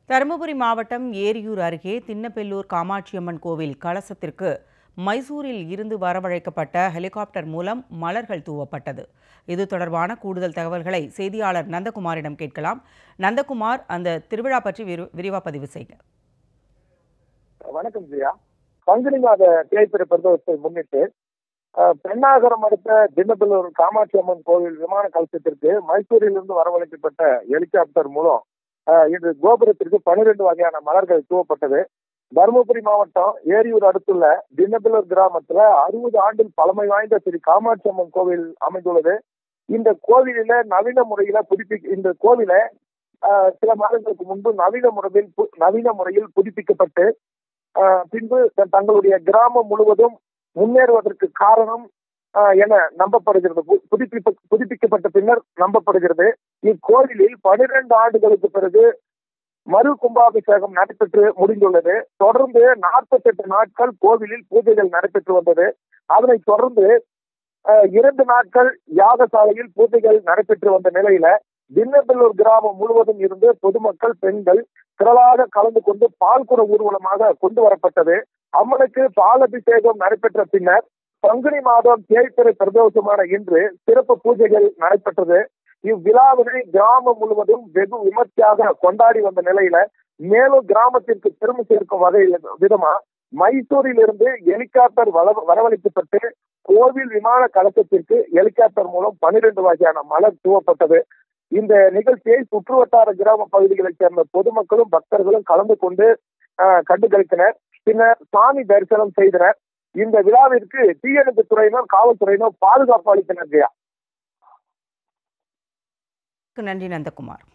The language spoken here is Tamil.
தருமபுரி மாவட்டம் ஏரியூர் அருகே தின்னப்பெல்லூர் காமாட்சியம்மன் கோவில் கலசத்திற்கு மைசூரில் இருந்து வரவழைக்கப்பட்ட ஹெலிகாப்டர் மூலம் மலர்கள் தூவப்பட்டது இது தொடர்பான கூடுதல் தகவல்களை செய்தியாளர் நந்தகுமாரிடம் கேட்கலாம் நந்தகுமார் அந்த திருவிழா பற்றி விரு விரிவா பதிவு செய்க வணக்கம் ஜியா பங்குனி மாத தேய்பிறை பிரதோஷத்தை முன்னிட்டு அஹ், பெண்ணாகரம் அடுத்த தினபெல்லூர் காமாட்சி அம்மன் கோவில் விமான கலசத்திற்கு மைசூரில் இருந்து வரவழைக்கப்பட்ட ஹெலிகாப்டர் மூலம் அஹ், இன்று கோபுரத்திற்கு பனிரெண்டு வகையான மலர்கள் தூவப்பட்டது தருமபுரி மாவட்டம் ஏரியூர் அடுத்துள்ள தினபெல்லூர் கிராமத்துல அறுபது ஆண்டில் பழமை வாய்ந்த ஸ்ரீ காமாட்சி அம்மன் கோவில் அமைந்துள்ளது இந்த கோவிலில நவீன முறையில புதுப்பி இந்த கோவிலை அஹ், சில மாதங்களுக்கு முன்பு நவீன முறையில் பு- நவீன முறையில் புதுப்பிக்கப்பட்டு ஆஹ் பின்பு த- தங்களுடைய கிராமம் முழுவதும் முன்னேறுவதற்கு காரணம் ஆஹ் என நம்பப்படுகிறது பு- புதுப்பிப்பு புதுப்பிக்கப்பட்ட பின்னர் நம்பப்படுகிறது இக்கோவிலில் பனிரெண்டு ஆண்டுகளுக்கு பிறகு மறு கும்பாபிஷேகம் நடைபெற்று முடிந்துள்ளது தொடர்ந்து நாற்பத்தி எட்டு நாட்கள் கோவிலில் பூஜைகள் நடைபெற்று வந்தது அதனைத் தொடர்ந்து ஆஹ் இரண்டு நாட்கள் யாகசாலையில் பூஜைகள் நடைபெற்று வந்த நிலையில தின்னபெல்லூர் கிராமம் முழுவதும் இருந்து பொதுமக்கள் பெண்கள் திரளாக கலந்து கொண்டு பால்குட ஊர்வலமாக கொண்டு வரப்பட்டது அம்மனுக்கு பால் அபிஷேகம் நடைபெற்ற பின்னர் பங்குனி மாதம் தேய்பிறை பிரதோஷமான இன்று சிறப்பு பூஜைகள் நடைபெற்றது இவ்விழாவினை கிராமம் முழுவதும் வெகு விமர்சையாக கொண்டாடி வந்த நிலையில மேலும் கிராமத்திற்கு பெருமை சேர்க்கும் வகையில் விதமா மைசூரில் இருந்து ஹெலிகாப்டர் வள- வரவழைக்கப்பட்டு கோவில் விமான கலசத்திற்கு ஹெலிகாப்டர் மூலம் பனிரெண்டு வகையான மலர் தூவப்பட்டது இந்த நிகழ்ச்சியை சுற்றுவட்டார கிராம பகுதிகளைச் சேர்ந்த பொதுமக்களும் பக்தர்களும் கலந்து கொண்டு ஆஹ், கண்டு களித்தனர் பின்னர் சாமி தரிசனம் செய்தனர் இந்த விழாவிற்கு தீயணைப்பு துறையினர் காவல்துறையினர் பாதுகாப்பு அளித்தனர் ஜெயா நன்றி நந்தகுமார்